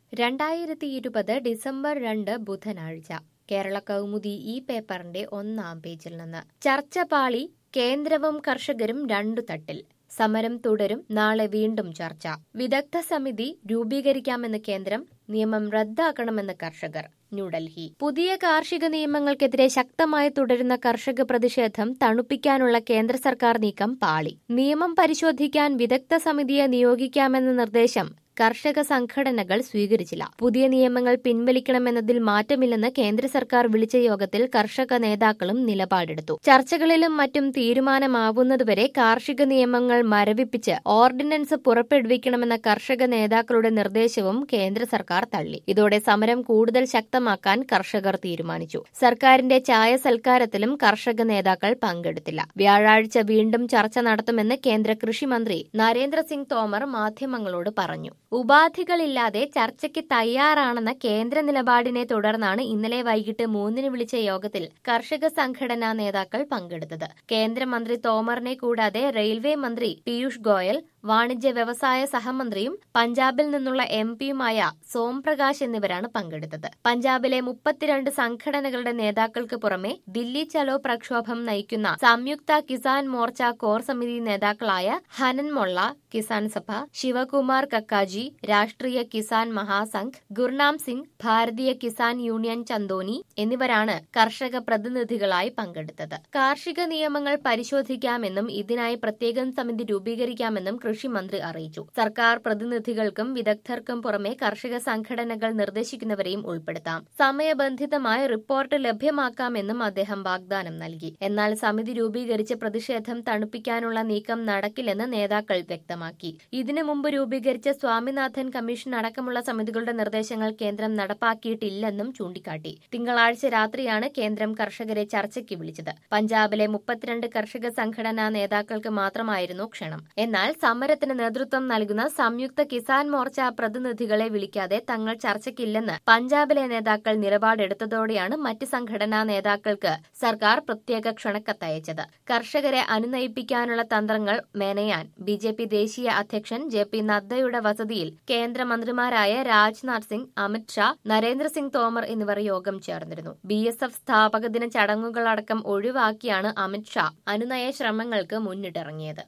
രണ്ടായിരത്തി ഇരുപത് ഡിസംബർ രണ്ട് ബുധനാഴ്ച കേരള കൗമുദി ഈ പേപ്പറിന്റെ ഒന്നാം പേജിൽ നിന്ന് ചർച്ച പാളി കേന്ദ്രവും കർഷകരും രണ്ടു തട്ടിൽ സമരം തുടരും നാളെ വീണ്ടും ചർച്ച വിദഗ്ധ സമിതി രൂപീകരിക്കാമെന്ന് കേന്ദ്രം നിയമം റദ്ദാക്കണമെന്ന് കർഷകർ ന്യൂഡൽഹി പുതിയ കാർഷിക നിയമങ്ങൾക്കെതിരെ ശക്തമായി തുടരുന്ന കർഷക പ്രതിഷേധം തണുപ്പിക്കാനുള്ള കേന്ദ്ര സർക്കാർ നീക്കം പാളി നിയമം പരിശോധിക്കാൻ വിദഗ്ധ സമിതിയെ നിയോഗിക്കാമെന്ന നിർദ്ദേശം കർഷക സംഘടനകൾ സ്വീകരിച്ചില്ല പുതിയ നിയമങ്ങൾ പിൻവലിക്കണമെന്നതിൽ മാറ്റമില്ലെന്ന് കേന്ദ്ര സർക്കാർ വിളിച്ച യോഗത്തിൽ കർഷക നേതാക്കളും നിലപാടെടുത്തു ചർച്ചകളിലും മറ്റും തീരുമാനമാവുന്നതുവരെ കാർഷിക നിയമങ്ങൾ മരവിപ്പിച്ച് ഓർഡിനൻസ് പുറപ്പെടുവിക്കണമെന്ന കർഷക നേതാക്കളുടെ നിർദ്ദേശവും കേന്ദ്ര സർക്കാർ തള്ളി ഇതോടെ സമരം കൂടുതൽ ശക്തമാക്കാൻ കർഷകർ തീരുമാനിച്ചു സർക്കാരിന്റെ ചായ സൽക്കാരത്തിലും കർഷക നേതാക്കൾ പങ്കെടുത്തില്ല വ്യാഴാഴ്ച വീണ്ടും ചർച്ച നടത്തുമെന്ന് കേന്ദ്ര കൃഷിമന്ത്രി നരേന്ദ്രസിംഗ് തോമർ മാധ്യമങ്ങളോട് പറഞ്ഞു ഉപാധികളില്ലാതെ ചർച്ചയ്ക്ക് തയ്യാറാണെന്ന കേന്ദ്ര നിലപാടിനെ തുടർന്നാണ് ഇന്നലെ വൈകിട്ട് മൂന്നിന് വിളിച്ച യോഗത്തിൽ കർഷക സംഘടനാ നേതാക്കൾ പങ്കെടുത്തത് കേന്ദ്രമന്ത്രി തോമറിനെ കൂടാതെ റെയിൽവേ മന്ത്രി പീയൂഷ് ഗോയൽ വാണിജ്യ വ്യവസായ സഹമന്ത്രിയും പഞ്ചാബിൽ നിന്നുള്ള എം പിയുമായ സോം പ്രകാശ് എന്നിവരാണ് പങ്കെടുത്തത് പഞ്ചാബിലെ മുപ്പത്തിരണ്ട് സംഘടനകളുടെ നേതാക്കൾക്ക് പുറമെ ദില്ലി ചലോ പ്രക്ഷോഭം നയിക്കുന്ന സംയുക്ത കിസാൻ മോർച്ച കോർ സമിതി നേതാക്കളായ ഹനൻ മൊള്ള കിസാൻ സഭ ശിവകുമാർ കക്കാജി രാഷ്ട്രീയ കിസാൻ മഹാസംഘ് ഗുർനാം സിംഗ് ഭാരതീയ കിസാൻ യൂണിയൻ ചന്ദോനി എന്നിവരാണ് കർഷക പ്രതിനിധികളായി പങ്കെടുത്തത് കാർഷിക നിയമങ്ങൾ പരിശോധിക്കാമെന്നും ഇതിനായി പ്രത്യേകം സമിതി രൂപീകരിക്കാമെന്നും കൃഷിമന്ത്രി അറിയിച്ചു സർക്കാർ പ്രതിനിധികൾക്കും വിദഗ്ധർക്കും പുറമെ കർഷക സംഘടനകൾ നിർദ്ദേശിക്കുന്നവരെയും ഉൾപ്പെടുത്താം സമയബന്ധിതമായ റിപ്പോർട്ട് ലഭ്യമാക്കാമെന്നും അദ്ദേഹം വാഗ്ദാനം നൽകി എന്നാൽ സമിതി രൂപീകരിച്ച് പ്രതിഷേധം തണുപ്പിക്കാനുള്ള നീക്കം നടക്കില്ലെന്ന് നേതാക്കൾ വ്യക്തമാക്കി ഇതിനു മുമ്പ് രൂപീകരിച്ച സ്വാമിനാഥൻ കമ്മീഷൻ അടക്കമുള്ള സമിതികളുടെ നിർദ്ദേശങ്ങൾ കേന്ദ്രം നടപ്പാക്കിയിട്ടില്ലെന്നും ചൂണ്ടിക്കാട്ടി തിങ്കളാഴ്ച രാത്രിയാണ് കേന്ദ്രം കർഷകരെ ചർച്ചയ്ക്ക് വിളിച്ചത് പഞ്ചാബിലെ മുപ്പത്തിരണ്ട് കർഷക സംഘടനാ നേതാക്കൾക്ക് മാത്രമായിരുന്നു ക്ഷണം എന്നാൽ സമരത്തിന് നേതൃത്വം നൽകുന്ന സംയുക്ത കിസാൻ മോർച്ച പ്രതിനിധികളെ വിളിക്കാതെ തങ്ങൾ ചർച്ചയ്ക്കില്ലെന്ന് പഞ്ചാബിലെ നേതാക്കൾ നിലപാടെടുത്തതോടെയാണ് മറ്റ് സംഘടനാ നേതാക്കൾക്ക് സർക്കാർ പ്രത്യേക ക്ഷണക്കത്തയച്ചത് കർഷകരെ അനുനയിപ്പിക്കാനുള്ള തന്ത്രങ്ങൾ മെനയാൻ ബി ജെ പി ദേശീയ അധ്യക്ഷൻ ജെ പി നദ്ദയുടെ വസതിയിൽ കേന്ദ്രമന്ത്രിമാരായ രാജ്നാഥ് സിംഗ് അമിത് ഷാ നരേന്ദ്രസിംഗ് തോമർ എന്നിവർ യോഗം ചേർന്നിരുന്നു ബി എസ് എഫ് സ്ഥാപക ദിന ചടങ്ങുകളടക്കം ഒഴിവാക്കിയാണ് അമിത് ഷാ അനുനയ ശ്രമങ്ങൾക്ക് മുന്നിട്ടിറങ്ങിയത്